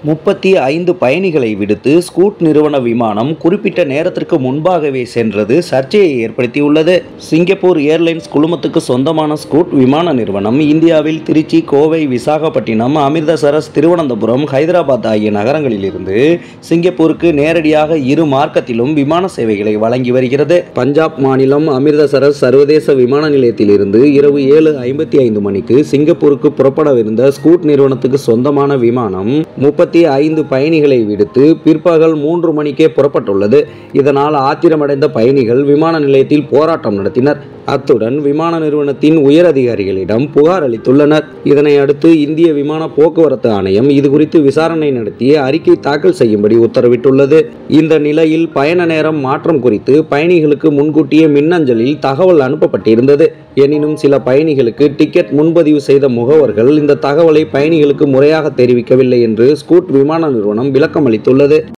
முப்பத்தி ஐந்து பயணிகளை விடுத்து ஸ்கூட் நிறுவன விமானம் குறிப்பிட்ட நேரத்திற்கு முன்பாகவே சென்றது சர்ச்சையை ஏற்படுத்தியுள்ளது சிங்கப்பூர் ஏர்லைன்ஸ் குழுமத்துக்கு சொந்தமான ஸ்கூட் விமான நிறுவனம் இந்தியாவில் திருச்சி கோவை விசாகப்பட்டினம் அமிர்தசரஸ் திருவனந்தபுரம் ஹைதராபாத் ஆகிய நகரங்களிலிருந்து சிங்கப்பூருக்கு நேரடியாக இரு மார்க்கத்திலும் விமான சேவைகளை வழங்கி வருகிறது பஞ்சாப் மாநிலம் அமிர்தசரஸ் சர்வதேச விமான நிலையத்திலிருந்து இரவு ஏழு ஐம்பத்தி ஐந்து மணிக்கு சிங்கப்பூருக்கு புறப்படவிருந்த ஸ்கூட் நிறுவனத்துக்கு சொந்தமான விமானம் முப்பத்தி ஐந்து பயணிகளை விடுத்து பிற்பகல் மூன்று மணிக்கே புறப்பட்டுள்ளது இதனால் ஆத்திரமடைந்த பயணிகள் விமான நிலையத்தில் போராட்டம் நடத்தினர் அத்துடன் விமான நிறுவனத்தின் உயர் அதிகாரிகளிடம் புகார் அளித்துள்ளனர் இதனை அடுத்து இந்திய விமான போக்குவரத்து ஆணையம் இதுகுறித்து விசாரணை நடத்தி அறிக்கை தாக்கல் செய்யும்படி உத்தரவிட்டுள்ளது இந்த நிலையில் பயண நேரம் மாற்றம் குறித்து பயணிகளுக்கு முன்கூட்டியே மின்னஞ்சலில் தகவல் அனுப்பப்பட்டிருந்தது எனினும் சில பயணிகளுக்கு டிக்கெட் முன்பதிவு செய்த முகவர்கள் இந்த தகவலை பயணிகளுக்கு முறையாக தெரிவிக்கவில்லை என்று ஸ்கூட் விமான நிறுவனம் விளக்கம் அளித்துள்ளது